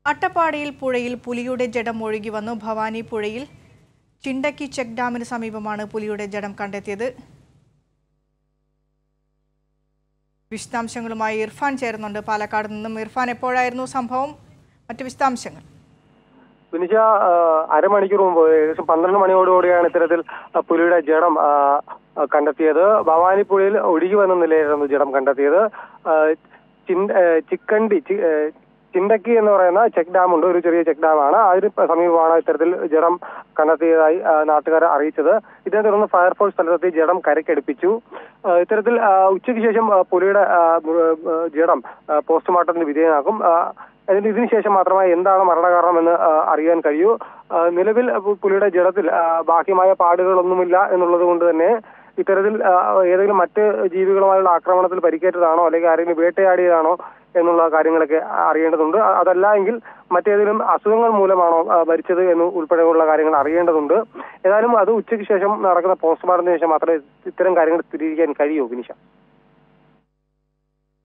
അട്ടപ്പാടിയിൽ പുഴയിൽ പുലിയുടെ ജഡം ഒഴുകി വന്നു ഭവാനി പുഴയിൽ ചിണ്ടക്കി ചെക്ക് ഡാമിന് സമീപമാണ് പുലിയുടെ ജഡം കണ്ടെത്തിയത് വിശദാംശങ്ങളുമായി ഇർഫാൻ ചേരുന്നുണ്ട് പാലക്കാട് നിന്നും ഇർഫാൻ എപ്പോഴായിരുന്നു സംഭവം മറ്റു വിശദാംശങ്ങൾ വിനിശ ആ, അരമണിക്കൂർ മുമ്പ് ഏകദേശം പന്ത്രണ്ട് മണിയോടുകൂടിയാണ് ഇത്തരത്തിൽ ആ, പുലിയുടെ ജഡം ആ, ആ, കണ്ടെത്തിയത് ഭവാനിപ്പുഴയിൽ ഒഴുകി വന്ന നിലയിലായിരുന്നു ജഡം കണ്ടെത്തിയത് ആ, ചിൻ- ഏ, ചിക്കണ്ടി ചി- ഏ, ചിണ്ടക്കി എന്ന് പറയുന്ന ചെക്ക് ഡാം ഉണ്ട് ഒരു ചെറിയ ചെക്ക് ഡാമാണ് അതിന് സമീപമാണ് ഇത്തരത്തിൽ ജഡം കണ്ടെത്തിയതായി ആ, നാട്ടുകാരെ അറിയിച്ചത് ഇതിനെ തുടർന്ന് ഫയർഫോഴ്സ് സ്ഥലത്തെത്തി ജഡം കരയ്ക്കടുപ്പിച്ചു ആ, ഇത്തരത്തിൽ ആ, ഉച്ചയ്ക്ക് ശേഷം ആ, പുലിയുടെ ആ, മൃ- ആ, ജഡം ആ, പോസ്റ്റ്മോർട്ടത്തിന് വിധേയനാക്കും ആ, അതിന് ഇതിനുശേഷം മാത്രമേ എന്താണ് മരണകാരണം എന്ന് ആ, അറിയാൻ കഴിയൂ ആ, നിലവിൽ പു- പുലിയുടെ ജഡത്തിൽ ആ, ബാഹ്യമായ പാടുകളൊന്നുമില്ല എന്നുള്ളത് കൊണ്ട് തന്നെ ഇത്തരത്തിൽ ആ, ഏതെങ്കിലും മറ്റ് ജീവികളുമായുള്ള ആക്രമണത്തിൽ പരിക്കേറ്റതാണോ അല്ലെങ്കിൽ ആരെങ്കിലും വേട്ടയാടിയതാണോ എന്നുള്ള കാര്യങ്ങളൊക്കെ അറിയേണ്ടതുണ്ട് അ- അതല്ല എങ്കിൽ മറ്റേതെങ്കിലും അസുഖങ്ങൾ മൂലമാണോ ആ, മരിച്ചത് എന്ന് ഉൾപ്പെടെയുള്ള കാര്യങ്ങൾ അറിയേണ്ടതുണ്ട് ഏതായാലും അത് ഉച്ചയ്ക്ക് ശേഷം നടക്കുന്ന പോസ്റ്റ്മോർട്ടത്തിന് ശേഷം മാത്രമേ ഇത്തരം കാര്യങ്ങൾ സ്ഥിരീകരിക്കാൻ കഴിയൂ വിനിഷ